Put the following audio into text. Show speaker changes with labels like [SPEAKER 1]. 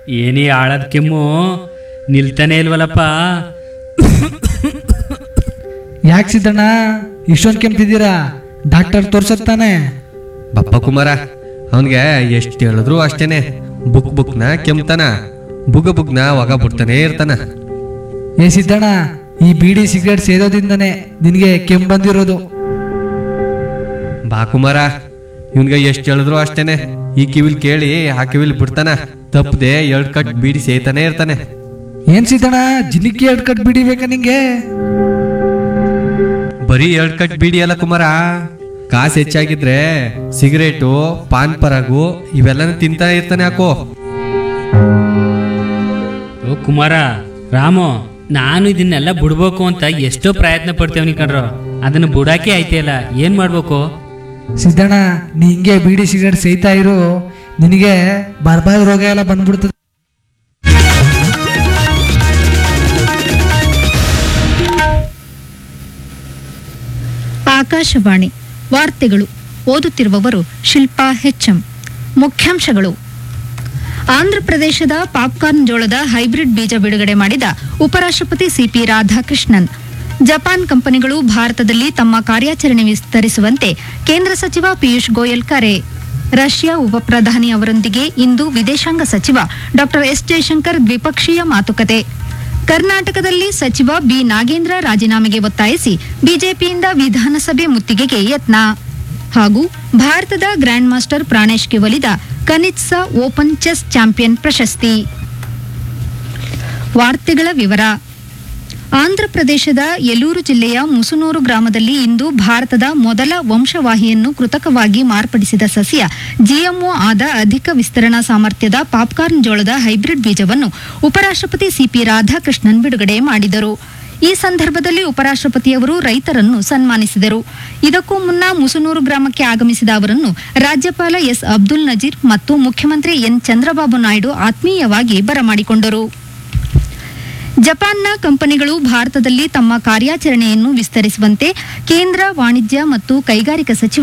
[SPEAKER 1] ಏನೇ ಆಳದ ಕೆಮ್ಮು ನಿಲ್ತಾನೆ ಇಲ್ವಲ್ಲಪ್ಪ
[SPEAKER 2] ಯಾಕೆ ಸಿದ್ದಣ್ಣ ಇಷ್ಟೊಂದು ಕೆಮ್ತಿದ್ದೀರಾ ಡಾಕ್ಟರ್ ತೋರ್ಸತ್ತಾನೆ
[SPEAKER 3] ಬಪ್ಪ ಕುಮಾರ ಅವನ್ಗೆ ಎಷ್ಟು ಹೇಳಿದ್ರು ಅಷ್ಟೇನೆ ಬುಕ್ ಬುಕ್ನ ಕೆಮ್ತಾನ ಬುಗ ಬುಗ್ನ ಒಗ ಬಿಡ್ತಾನೆ ಇರ್ತಾನ
[SPEAKER 2] ಏ ಸಿದ್ದಣ್ಣ ಈ ಬೀಡಿ ಸಿಗರೇಟ್ ಸೇದೋದಿಂದನೇ ನಿನಗೆ ಕೆಮ್ಮು ಬಂದಿರೋದು
[SPEAKER 3] ಬಾ ಕುಮಾರ ಇವನ್ಗೆ ಎಷ್ಟು ಹೇಳಿದ್ರು ಅಷ್ಟೇನೆ ಈ ಕಿವಿಲ್ ಕೇಳಿ ಆ ಕಿವಿಲ್ ಬಿಡ್ತಾನ ತಪ್ಪದೆ ಎರಡ್ ಕಟ್ ಬೀಡಿ ಸೇತಾನೆ ಇರ್ತಾನೆ
[SPEAKER 2] ಏನ್ ಸಿದ್ದಣ್ಣ ಜಿಲಿಕಿ ಎರಡು ಕಟ್ ಬೀಡಿ ಬೇಕಾ ನಿಂಗೆ
[SPEAKER 3] ಬರೀ ಎರಡ್ ಕಟ್ ಬೀಡಿ ಅಲ್ಲ ಕುಮಾರ ಕಾಸು ಹೆಚ್ಚಾಗಿದ್ರೆ ಸಿಗರೇಟು ಪಾನ್ ಪರಾಗು ಇವೆಲ್ಲನೂ ತಿಂತಾ ಇರ್ತಾನೆ ಹಾಕೋ
[SPEAKER 1] ಓ ಕುಮಾರ ರಾಮು ನಾನು ಇದನ್ನೆಲ್ಲ ಬಿಡ್ಬೇಕು ಅಂತ ಎಷ್ಟೋ ಪ್ರಯತ್ನ ಪಡ್ತೇವನಿ ಕಣ್ರು ಅದನ್ನು ಬಿಡಾಕೆ ಆಯ್ತಿಲ್ಲ ಏನ್ ಮಾಡ್ಬೇಕು
[SPEAKER 2] ಸಿದ್ದಣ್ಣ ನೀ ಹಿಂಗೆ ಬೀಡಿ ಸಿಗರೇಟ್ ಸೇಯ್ತಾ ಇರು ನಿನಗೆ ಬರ್ಬಾದ್ ರೋಗ ಎಲ್ಲ ಬಂದ್ಬಿಡ್ತದೆ
[SPEAKER 4] ಆಕಾಶವಾಣಿ ವಾರ್ತೆಗಳು ಓದುತ್ತಿರುವವರು ಶಿಲ್ಪಾ ಹೆಚ್ಎಂ ಮುಖ್ಯಾಂಶಗಳು ಆಂಧ್ರಪ್ರದೇಶದ ಪಾಪ್ಕಾರ್ನ್ ಜೋಳದ ಹೈಬ್ರಿಡ್ ಬೀಜ ಬಿಡುಗಡೆ ಮಾಡಿದ ಉಪರಾಷ್ಟ್ರಪತಿ ಸಿಪಿ ರಾಧಾಕೃಷ್ಣನ್ ಜಪಾನ್ ಕಂಪನಿಗಳು ಭಾರತದಲ್ಲಿ ತಮ್ಮ ಕಾರ್ಯಾಚರಣೆ ವಿಸ್ತರಿಸುವಂತೆ ಕೇಂದ್ರ ಸಚಿವ ಪಿಯೂಷ್ ಗೋಯಲ್ ಕರೆ ರಷ್ಯಾ ಉಪಪ್ರಧಾನಿ ಅವರೊಂದಿಗೆ ಇಂದು ವಿದೇಶಾಂಗ ಸಚಿವ ಡಾ ಎಸ್ ಜಯಶಂಕರ್ ದ್ವಿಪಕ್ಷೀಯ ಮಾತುಕತೆ ಕರ್ನಾಟಕದಲ್ಲಿ ಸಚಿವ ಬಿ ನಾಗೇಂದ್ರ ರಾಜೀನಾಮೆಗೆ ಒತ್ತಾಯಿಸಿ ಬಿಜೆಪಿಯಿಂದ ವಿಧಾನಸಭೆ ಮುತ್ತಿಗೆಗೆ ಯತ್ನ ಹಾಗೂ ಭಾರತದ ಗ್ರ್ಯಾಂಡ್ ಮಾಸ್ಟರ್ ಪ್ರಾಣೇಶ್ಗೆ ಒಲಿದ ಕನಿತ್ಸಾ ಓಪನ್ ಚೆಸ್ ಚಾಂಪಿಯನ್ ಪ್ರಶಸ್ತಿ ವಾರ್ತೆಗಳ ವಿವರ ಆಂಧ್ರಪ್ರದೇಶದ ಯಲೂರು ಜಿಲ್ಲೆಯ ಮುಸುನೂರು ಗ್ರಾಮದಲ್ಲಿ ಇಂದು ಭಾರತದ ಮೊದಲ ವಂಶವಾಹಿಯನ್ನು ಕೃತಕವಾಗಿ ಮಾರ್ಪಡಿಸಿದ ಸಸ್ಯ ಜಿಎಂಒ ಆದ ಅಧಿಕ ವಿಸ್ತರಣಾ ಸಾಮರ್ಥ್ಯದ ಪಾಪ್ಕಾರ್ನ್ ಜೋಳದ ಹೈಬ್ರಿಡ್ ಬೀಜವನ್ನು ಉಪರಾಷ್ಟ್ರಪತಿ ಸಿಪಿ ರಾಧಾಕೃಷ್ಣನ್ ಬಿಡುಗಡೆ ಮಾಡಿದರು ಈ ಸಂದರ್ಭದಲ್ಲಿ ಉಪರಾಷ್ಟ್ರಪತಿಯವರು ರೈತರನ್ನು ಸನ್ಮಾನಿಸಿದರು ಇದಕ್ಕೂ ಮುನ್ನ ಮುಸುನೂರು ಗ್ರಾಮಕ್ಕೆ ಆಗಮಿಸಿದ ಅವರನ್ನು ರಾಜ್ಯಪಾಲ ಎಸ್ ಅಬ್ದುಲ್ ನಜೀರ್ ಮತ್ತು ಮುಖ್ಯಮಂತ್ರಿ ಎನ್ ಚಂದ್ರಬಾಬು ನಾಯ್ಡು ಆತ್ಮೀಯವಾಗಿ ಬರಮಾಡಿಕೊಂಡರು ಜಪಾನ್ನ ಕಂಪನಿಗಳು ಭಾರತದಲ್ಲಿ ತಮ್ಮ ಕಾರ್ಯಾಚರಣೆಯನ್ನು ವಿಸ್ತರಿಸುವಂತೆ ಕೇಂದ್ರ ವಾಣಿಜ್ಯ ಮತ್ತು ಕೈಗಾರಿಕಾ ಸಚಿವ